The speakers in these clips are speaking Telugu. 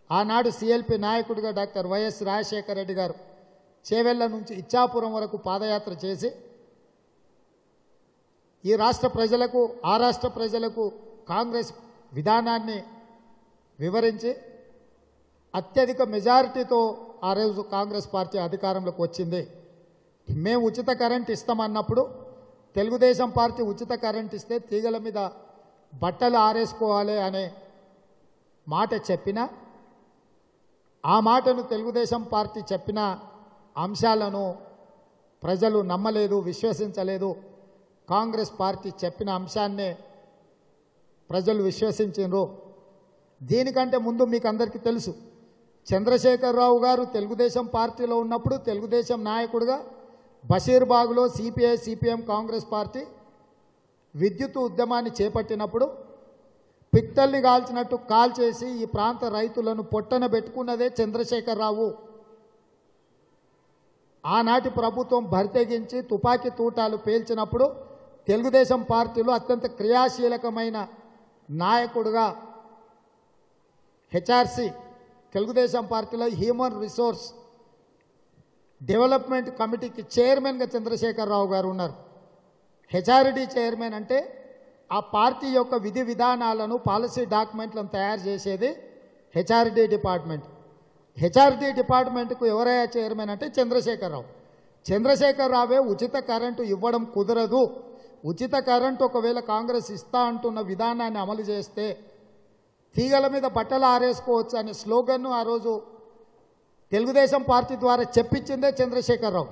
ఆనాడు సిఎల్పి నాయకుడిగా డాక్టర్ వైఎస్ రాజశేఖర రెడ్డి గారు చేవెళ్ల నుంచి ఇచ్చాపురం వరకు పాదయాత్ర చేసి ఈ రాష్ట్ర ప్రజలకు ఆ రాష్ట్ర ప్రజలకు కాంగ్రెస్ విధానాన్ని వివరించి అత్యధిక మెజారిటీతో ఆ రోజు కాంగ్రెస్ పార్టీ అధికారంలోకి వచ్చింది మేము ఉచిత కరెంట్ ఇస్తామన్నప్పుడు తెలుగుదేశం పార్టీ ఉచిత కరెంట్ ఇస్తే తీగల మీద బట్టలు ఆరేసుకోవాలి అనే మాట చెప్పినా ఆ మాటను తెలుగుదేశం పార్టీ చెప్పిన అంశాలను ప్రజలు నమ్మలేదు విశ్వసించలేదు కాంగ్రెస్ పార్టీ చెప్పిన అంశాన్నే ప్రజలు విశ్వసించారు దీనికంటే ముందు మీకు అందరికీ తెలుసు చంద్రశేఖరరావు గారు తెలుగుదేశం పార్టీలో ఉన్నప్పుడు తెలుగుదేశం నాయకుడిగా బషీర్బాగ్లో సిపిఐ సిపిఎం కాంగ్రెస్ పార్టీ విద్యుత్ ఉద్యమాన్ని చేపట్టినప్పుడు పిట్టల్ని కాల్చినట్టు కాల్చేసి ఈ ప్రాంత రైతులను పొట్టన పెట్టుకున్నదే చంద్రశేఖరరావు ఆనాటి ప్రభుత్వం బరితెగించి తుపాకీ తూటాలు పేల్చినప్పుడు తెలుగుదేశం పార్టీలో అత్యంత క్రియాశీలకమైన నాయకుడుగా హెచ్ఆర్సి తెలుగుదేశం పార్టీలో హ్యూమన్ రిసోర్స్ డెవలప్మెంట్ కమిటీకి చైర్మన్గా చంద్రశేఖరరావు గారు ఉన్నారు హెచ్ఆర్డి చైర్మన్ అంటే ఆ పార్టీ యొక్క విధి విధానాలను పాలసీ డాక్యుమెంట్లను తయారు చేసేది హెచ్ఆర్డి డిపార్ట్మెంట్ హెచ్ఆర్డి డిపార్ట్మెంట్కు ఎవరయ్యా చైర్మన్ అంటే చంద్రశేఖరరావు చంద్రశేఖరరావే ఉచిత కరెంటు ఇవ్వడం కుదరదు ఉచిత కరెంటు ఒకవేళ కాంగ్రెస్ ఇస్తా అంటున్న విధానాన్ని అమలు చేస్తే తీగల మీద బట్టలు ఆరేసుకోవచ్చు అనే స్లోగన్ను ఆ రోజు తెలుగుదేశం పార్టీ ద్వారా చెప్పించిందే చంద్రశేఖరరావు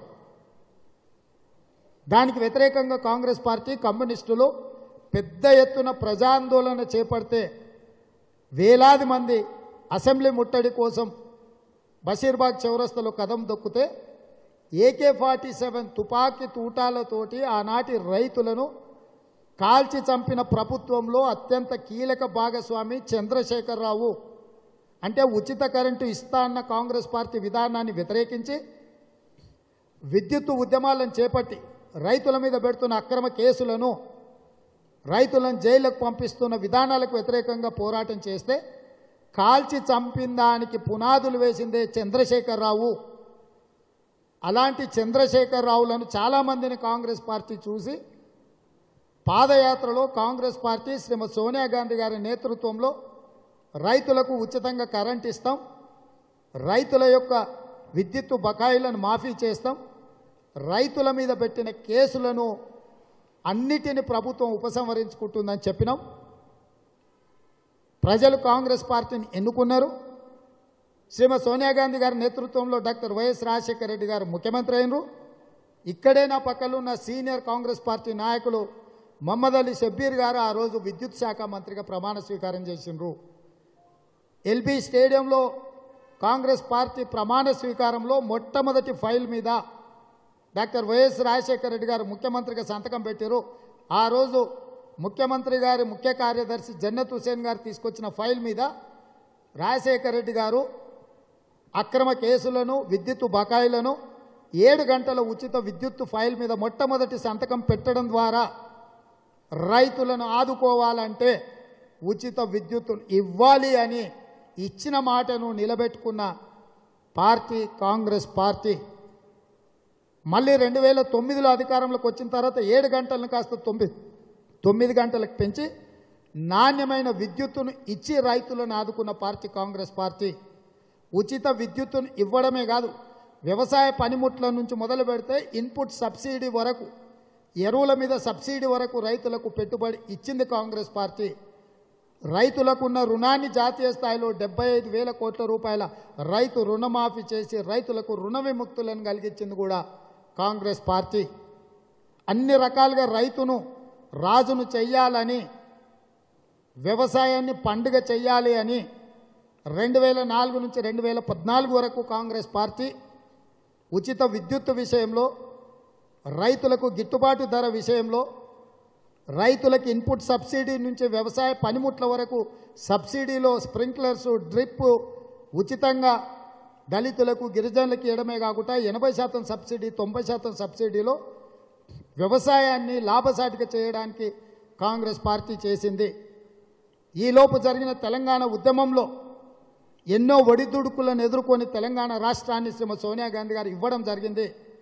దానికి వ్యతిరేకంగా కాంగ్రెస్ పార్టీ కమ్యూనిస్టులు పెద్ద ఎత్తున ప్రజాందోళన చేపడితే వేలాది మంది అసెంబ్లీ ముట్టడి కోసం బషీర్బాగ్ చౌరస్తలో కదం దొక్కితే ఏకే ఫార్టీ సెవెన్ తుపాకీ తూటాలతోటి ఆనాటి రైతులను కాల్చి చంపిన ప్రభుత్వంలో అత్యంత కీలక భాగస్వామి చంద్రశేఖరరావు అంటే ఉచిత కరెంటు ఇస్తా అన్న కాంగ్రెస్ పార్టీ విధానాన్ని వ్యతిరేకించి విద్యుత్ ఉద్యమాలను చేపట్టి రైతుల మీద పెడుతున్న అక్రమ కేసులను రైతులను జైలుకు పంపిస్తున్న విధానాలకు వ్యతిరేకంగా పోరాటం చేస్తే కాల్చి చంపిన దానికి పునాదులు వేసిందే చంద్రశేఖరరావు అలాంటి చంద్రశేఖరరావులను చాలామందిని కాంగ్రెస్ పార్టీ చూసి పాదయాత్రలో కాంగ్రెస్ పార్టీ శ్రీమతి సోనియా గాంధీ గారి నేతృత్వంలో రైతులకు ఉచితంగా కరెంట్ ఇస్తాం రైతుల యొక్క విద్యుత్తు బకాయిలను మాఫీ చేస్తాం రైతుల మీద పెట్టిన కేసులను అన్నిటిని ప్రభుత్వం ఉపసంహరించుకుంటుందని చెప్పినాం ప్రజలు కాంగ్రెస్ పార్టీని ఎన్నుకున్నారు శ్రీమతి సోనియా గాంధీ గారి నేతృత్వంలో డాక్టర్ వైఎస్ రాజశేఖర రెడ్డి గారు ముఖ్యమంత్రి అయినరు ఇక్కడే నా పక్కన ఉన్న సీనియర్ కాంగ్రెస్ పార్టీ నాయకులు మహమ్మద్ అలీ షబ్బీర్ గారు ఆ రోజు విద్యుత్ శాఖ మంత్రిగా ప్రమాణ స్వీకారం చేసిండ్రు ఎల్బీ స్టేడియంలో కాంగ్రెస్ పార్టీ ప్రమాణ స్వీకారంలో మొట్టమొదటి ఫైల్ మీద డాక్టర్ వైఎస్ రాజశేఖర రెడ్డి గారు ముఖ్యమంత్రిగా సంతకం పెట్టారు ఆ రోజు ముఖ్యమంత్రి గారి ముఖ్య కార్యదర్శి జన్నత్ హుసేన్ గారు తీసుకొచ్చిన ఫైల్ మీద రాజశేఖర రెడ్డి గారు అక్రమ కేసులను విద్యుత్ బకాయిలను ఏడు గంటల ఉచిత విద్యుత్ ఫైల్ మీద మొట్టమొదటి సంతకం పెట్టడం ద్వారా రైతులను ఆదుకోవాలంటే ఉచిత విద్యుత్ ఇవ్వాలి అని ఇచ్చిన మాటను నిలబెట్టుకున్న పార్టీ కాంగ్రెస్ పార్టీ మళ్ళీ రెండు వేల తొమ్మిదిలో అధికారంలోకి వచ్చిన తర్వాత ఏడు గంటలను కాస్త తొమ్మిది తొమ్మిది గంటలకు పెంచి నాణ్యమైన విద్యుత్తును ఇచ్చి రైతులను ఆదుకున్న పార్టీ కాంగ్రెస్ పార్టీ ఉచిత విద్యుత్తును ఇవ్వడమే కాదు వ్యవసాయ పనిముట్ల నుంచి మొదలు పెడితే ఇన్పుట్ సబ్సిడీ వరకు ఎరువుల మీద సబ్సిడీ వరకు రైతులకు పెట్టుబడి ఇచ్చింది కాంగ్రెస్ పార్టీ రైతులకున్న రుణాన్ని జాతీయ స్థాయిలో డెబ్బై ఐదు వేల కోట్ల రూపాయల రైతు రుణమాఫీ చేసి రైతులకు రుణ విముక్తులను కలిగించింది కూడా కాంగ్రెస్ పార్టీ అన్ని రకాలుగా రైతును రాజును చెయ్యాలని వ్యవసాయాన్ని పండుగ చెయ్యాలి అని రెండు వేల నాలుగు నుంచి రెండు వేల పద్నాలుగు వరకు కాంగ్రెస్ పార్టీ ఉచిత విద్యుత్ విషయంలో రైతులకు గిట్టుబాటు ధర విషయంలో రైతులకు ఇన్పుట్ సబ్సిడీ నుంచి వ్యవసాయ పనిముట్ల వరకు సబ్సిడీలో స్ప్రింక్లర్స్ డ్రిప్ ఉచితంగా దళితులకు గిరిజనులకు ఇవ్వడమే కాకుండా ఎనభై శాతం సబ్సిడీ తొంభై శాతం సబ్సిడీలో వ్యవసాయాన్ని లాభసాటిగా చేయడానికి కాంగ్రెస్ పార్టీ చేసింది ఈలోపు జరిగిన తెలంగాణ ఉద్యమంలో ఎన్నో ఒడిదుడుకులను ఎదుర్కొని తెలంగాణ రాష్ట్రాన్ని శ్రీమతి సోనియా గాంధీ గారు ఇవ్వడం జరిగింది